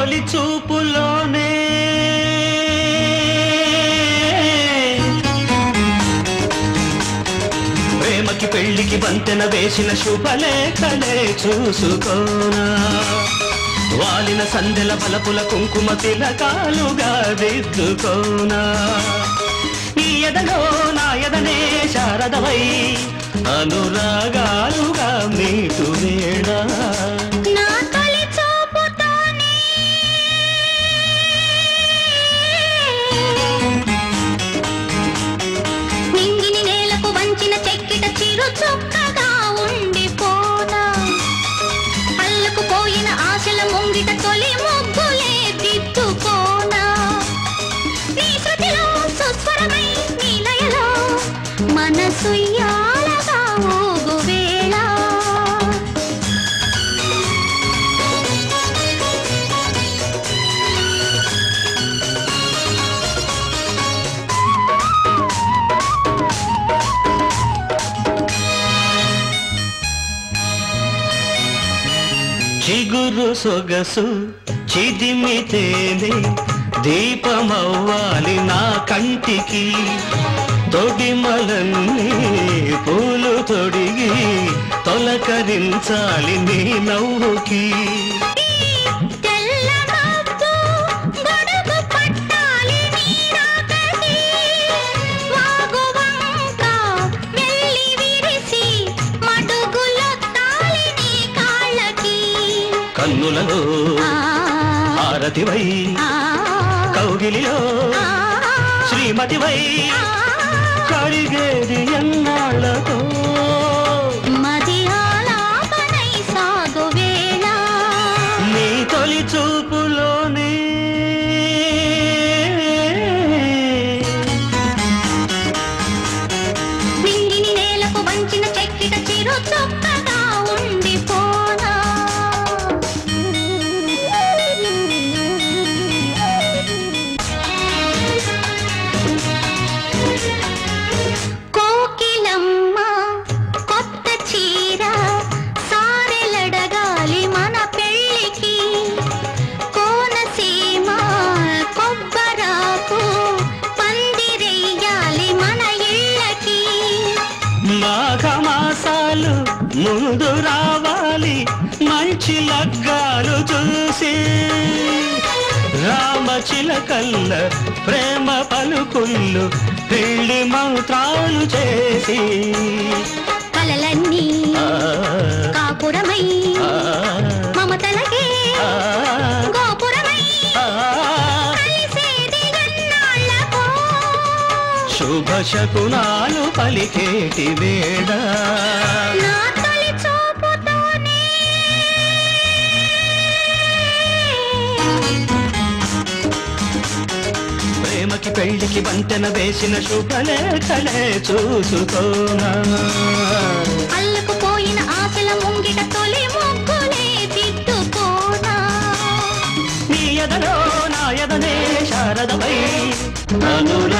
తొలి చూపులోనే ప్రేమకి పెళ్లికి వంతెన వేసిన శుభలేఖలే చూసుకోనా వాలిన సందెల బలపుల కుంకుమ తిలకాలుగా దిద్దుకోనా ఈ ఎదలో నా ఎదనే శారదవై అనురాగాలుగా మీటు వేళ నా తొలి చూపుతోనే నింగిని నేలకు వంచిన చెక్కిట చిరు చుక్కగా ఉండిపోనా అల్లకు పోయిన ఆశల ముంగిట తొలి ముగ్గులే దిద్దుకోనా నీ శృతిలో సుస్వరమై నీ లయలో మనసు యాలగా ఊగు వేళ చిగురు సొగసు చిదిమితేనే దీపమవ్వాలి నా కంటికి తొడిమలన్నీ పూలు తొడిగి తొలకరించాలి నీ నవ్వుకి తెల్ల మబ్బు గొడుగు పట్టాలి నీ రాకకి వాగు వంక వెళ్ళి విరిసి మడుగులొత్తాలి నీ కాళ్ళకి కన్నులలో ఆ, హారతివై ఆ, కౌగిలిలో ఆ, శ్రీమతివై ఆ. కడిగేది ఎన్నాళ్ళతో మది ఆలాపనై సాగు వేళ నీ తొలి చూపులోనే నింగిని నేలకు వంచిన చెక్కిట చిరు చొక్కగా ఉండిపోనా కోకిలమ్మ కొత్త చీర సారెలడగాలి మన పెళ్ళికి కోనసీమ కొబ్బరాకు పందిరెయ్యాలి మన ఇళ్ళకి మాఘమాసాలు ముందు రావాలి మంచి లగ్గాలు చూసి రామచిలకల్ల ప్రేమ పలుకుళ్ళు పెళ్లి మంత్రాలు చేసి కలలన్నీ ఆ, కాపురమై ఆ, మమతలకే ఆ, గోపురమై ఆ. కలిసేది ఎన్నాళ్ళకో శుభ శకునాలు పలికేటి వేళ నా తొలి చూపుతోనే ప్రేమకి పెళ్లికి వంతెన వేసిన శుభలేఖలే చూసుకోనా అల్లకు పోయిన ఆశల ముంగిట తొలి ముగ్గులే దిద్దుకోనా నీ ఎదలో నా ఎదనే శారదవై అనురాగాలుగా